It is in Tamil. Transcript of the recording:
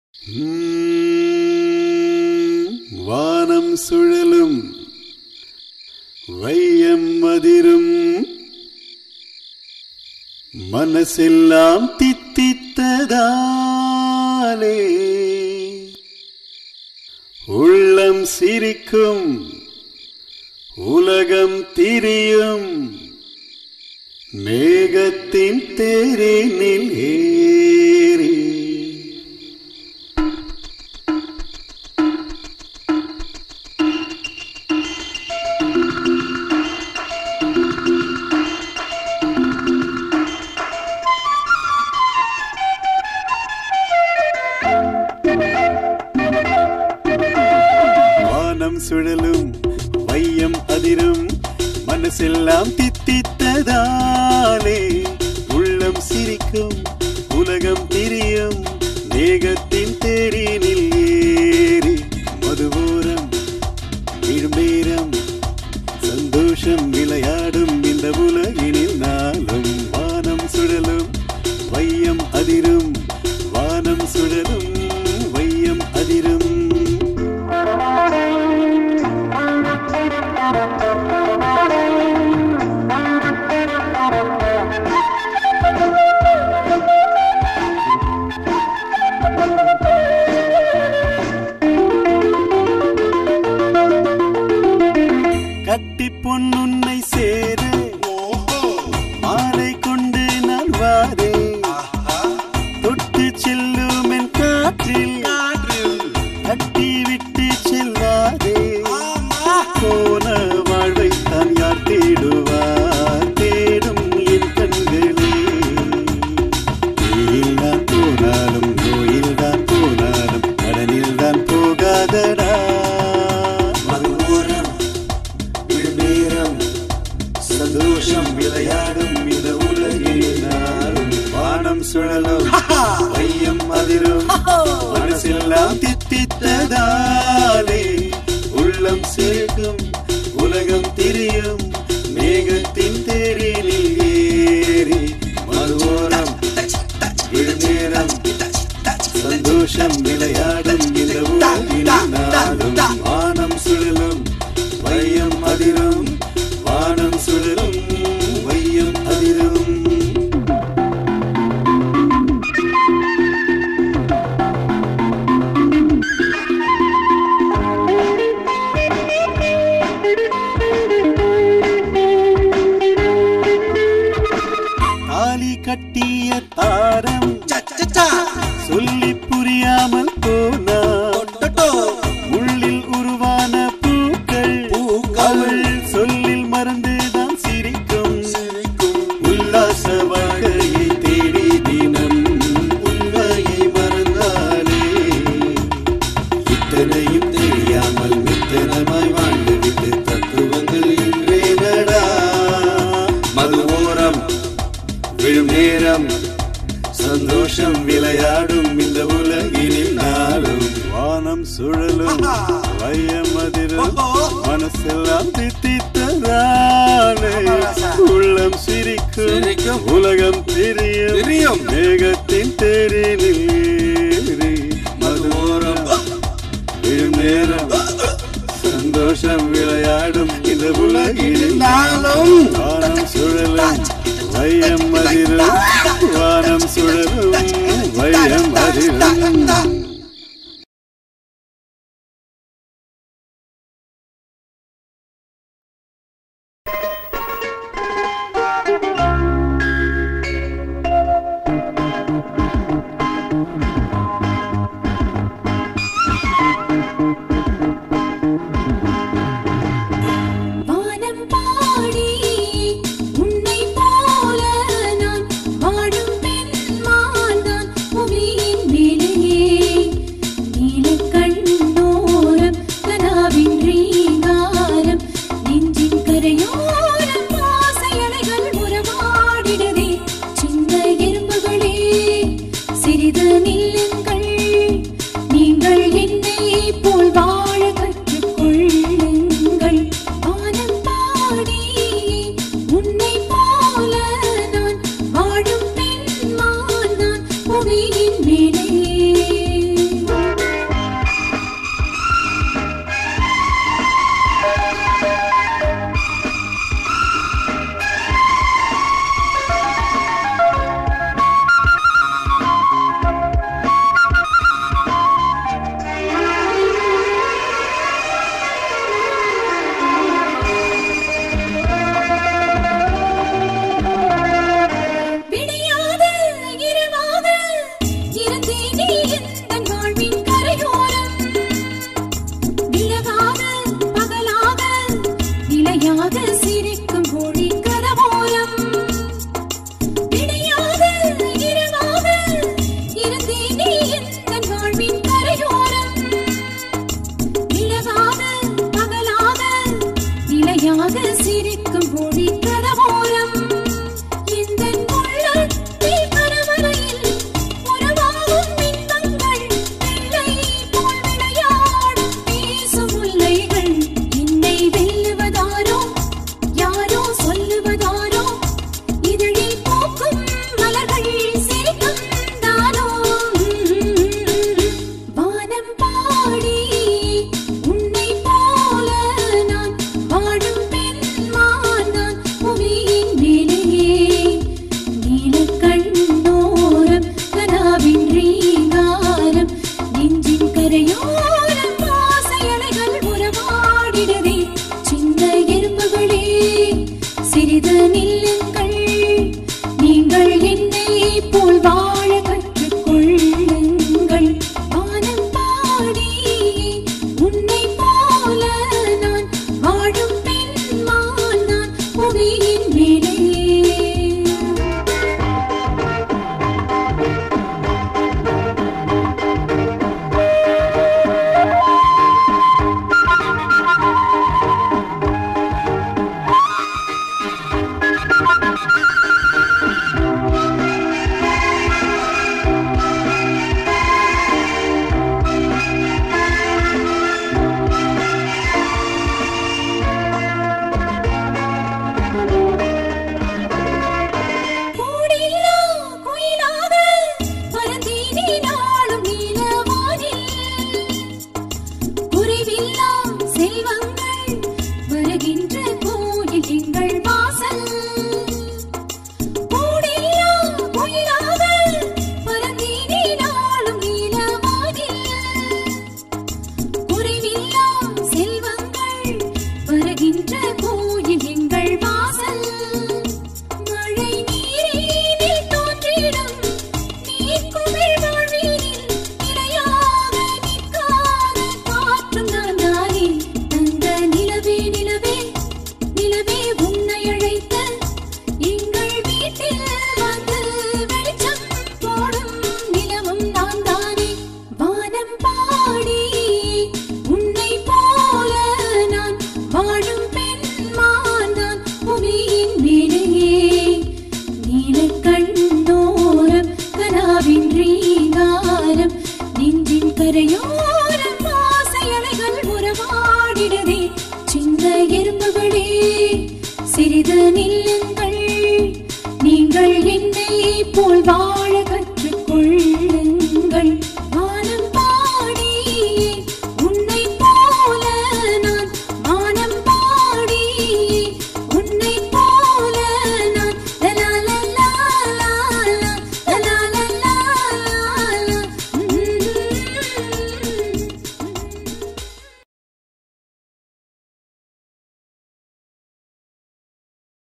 உம், வானம் சுழலும் வையம் மதிரும் மனசெல்லாம் தித்தித்ததாலே உள்ளம் சிரிக்கும் உலகம் திரியும் மேகத்தின் தேரினில் ஏறி வானம் சுழலும் வையம் அதிரும் மனசெல்லாம் தித்தித்ததாலே உள்ளம் சிரிக்கும் உலகம் திரியும் மேகத்தின் தேரினில் ஏறி மதுவோரம் விழும் நேரம் சந்தோஷம் விளையாடும் இந்த உலகினில் நாளும் வானம் சுழலும் வையம் அதிரும் வானம் சுழலும் வையம் அதிரும் கட்டி பொன்னுன்னை சேர மாலை கொண்டு நான் வாரேன் தொட்டு செல்லும் என் காற்றில் கட்டி விட்டு செல்லாதே போன வாழ்வை தான் யார் தேடுவார் தேடும் என் கண்களே தீயில் தான் போனாலும் நோயில் தான் போனாலும் கடனில் தான் போகாதடா மறுபுறம் விழுநேரம் சந்தோஷம் விளையாடும் இந்த உலகில் நாளும் வானம் சுழலும் வையம் அதிரும் மனசெல்லாம் தித்தித்ததாலே உள்ளம் சிரிக்கும் உலகம் திரியும் மேகத்தின் தேரினில் ஏறி மறுவோரம் விழுநேரம் சந்தோஷம் விளையாடும் இந்த உலகில் நாளும் வானம் சுழலும் வையம் அதிரும் வானம் சுழலும் வையம் அதிரும் தாலி கட்டிய தாரம் சொல்லி புரியாமல் போனா உள்ளில் உருவான பூக்கள் அவள் சொல்லில் மறந்துதான் சிரிக்கும் உல்லாச வாழ்க்கையை தேடி தினம் உண்மையை மறந்தாலே இத்தனையும் தெரியாமல் மித்தனமாய் வாழ்ந்துவிட்டு தத்துவங்கள் இன்றே நடா மதுவோரம் விழும் நேரம் சந்தோஷம் விளையாடும் இந்த உலகினில் நாளும் வானம் சுழலும் வையம் அதிரும் மனசெல்லாம் தித்தித்ததாலே உள்ளம் சிரிக்கும் சிரிக்கும். உலகம் திரியும் திரியும். மேகத்தின் தேரினில் ஏறி மதுவோரம் விழும் நேரம் சந்தோஷம் விளையாடும் இந்த உலகினில் நாளும் வானம் சுழலும் வையம் அதிரும் வானம் சுழலும் வையம் அதிரும் வானம் பாடி உன்னை போல நான் வாடும் பெண்மான் தான் புவியின் மேலேயே நீலக் கண்ணோரம் கனாவின் ரீங்காரம் நெஞ்சின் கரையோரம் ஆசையலைகள் உறவாடிடுதே சின்ன எறும்புகளே சிறிது நில்லுங்கள் கரையோரம்